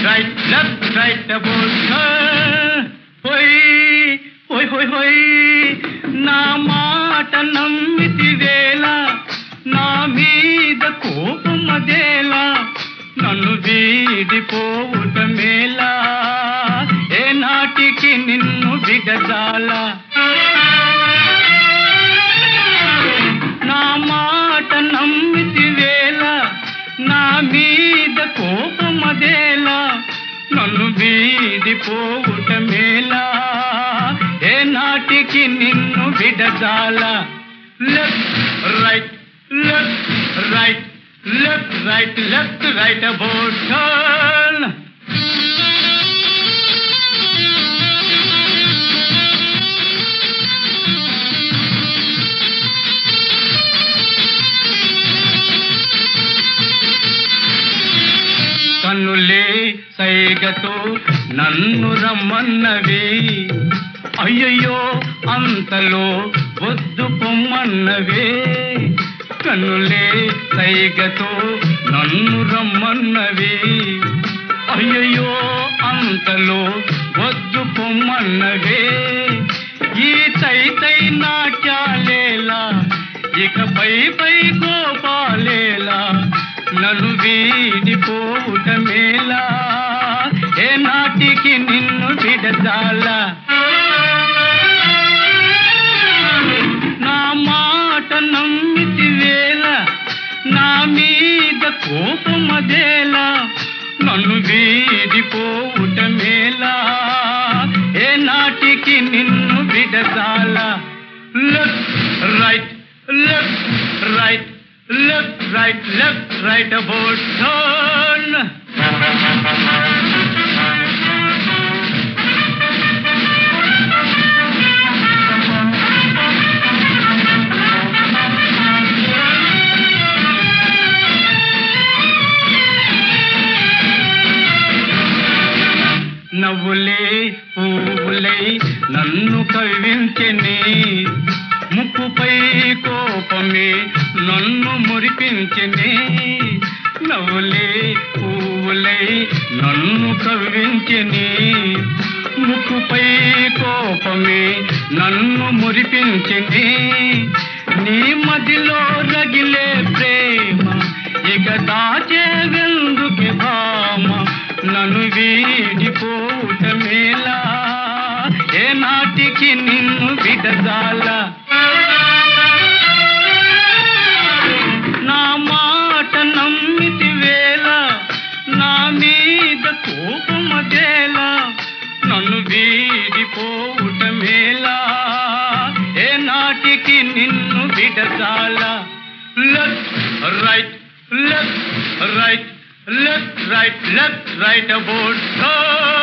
right left right about హోయ్ హోయ్ హోయ్ హోయ్ నా మాట నమ్మితి వేళ నా మీద కోపమదేలా నన్ను వీడిపోవుట మేలా ఏ నాటికి నిన్ను విడజాలా నా మాట నమ్మితి వేళ నా మీద కోపమదేలా నన్ను వీడిపోవుట మేలా ఏ నాటికి నిన్ను విడజాల left right left right left right left right about turn కన్నులే సైగతో నన్ను రమ్మన్నవి అయ్యయ్యో అంతలో వద్దు పొమ్మన్నవే కన్నులే సైగతో నన్ను రమ్మన్నవి అయ్యయ్యో అంతలో వద్దు పొమ్మన్నవే ఈ తై తై నాట్యాలేలా ఇక పై పై గోపాలేలా నన్ను వీడిపోవుట మేలా ఏ నాటికి నిన్ను విడదాల నా మాట నమ్మితి వేళ నా మీద కోపమదేలా నన్ను వీడిపోవుట మేలా ఏ నాటికి నిన్ను విడదాల left right left right left right left right about turn నవ్వులే పువ్వులై నన్ను కవ్వించెని ముక్కుపై కోపమే నన్ను మురిపించెని నవ్వులే పువ్వులై నన్ను కవ్వించెని ముక్కుపై కోపమే నన్ను మురిపించెని నీ మదిలో రగిలే ప్రేమ ఇక దాచే వెందుకి భామ నన్ను వీడిపోవుట మేలా ఏ నాటికి నిన్ను విడదాల నా మాట నమ్మితి వేళ నా మీద కోపమదేలా నన్ను వీడిపోవుట మేలా ఏ నాటికి నిన్ను విడదాల left right left right left right left right about